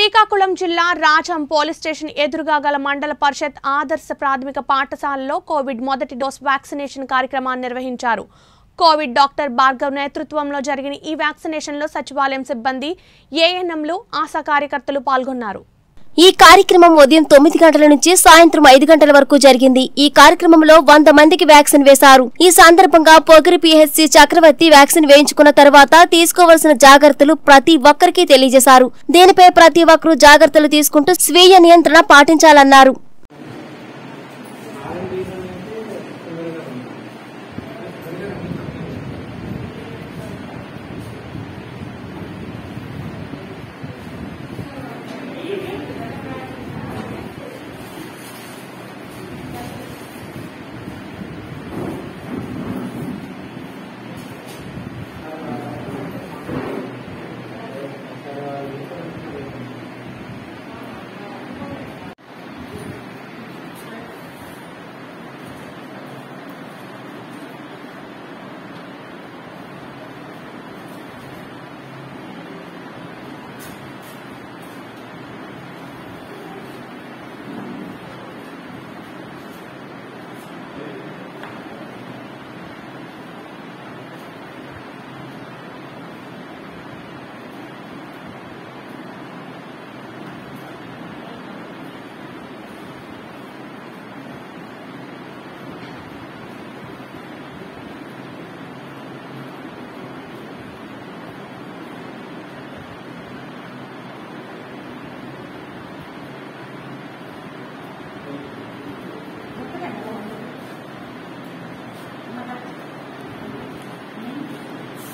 శ్రీకాకుళం జిల్లా Rajam police station ఎదురుగా గల మండల పరిషత్ ఆదర్శ ప్రాథమిక పాఠశాలలో కోవిడ్ మొదటి డోస్ వ్యాక్సినేషన్ కార్యక్రమాన్ని నిర్వహించారు కోవిడ్ డాక్టర్ భార్గవ్ నేతృత్వంలో జరిగిన ఈ వ్యాక్సినేషన్లో సచివాలయం సిబ్బంది ఏఎన్ఎంలు ఆశా కార్యకర్తలు పాల్గొన్నారు ఈ కార్యక్రమం ఉదయం తొమ్మిది గంటల నుంచి సాయంత్రం ఐదు గంటల వరకు జరిగింది ఈ కార్యక్రమంలో వంద మందికి వ్యాక్సిన్ వేశారు ఈ సందర్భంగా పొగిరి పిహెచ్సి చక్రవర్తి వ్యాక్సిన్ వేయించుకున్న తర్వాత తీసుకోవాల్సిన జాగ్రత్తలు ప్రతి ఒక్కరికి తెలియజేశారు దీనిపై ప్రతి ఒక్కరూ జాగ్రత్తలు తీసుకుంటూ స్వీయ నియంత్రణ పాటించాలన్నారు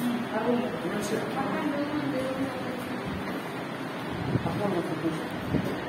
Thank you.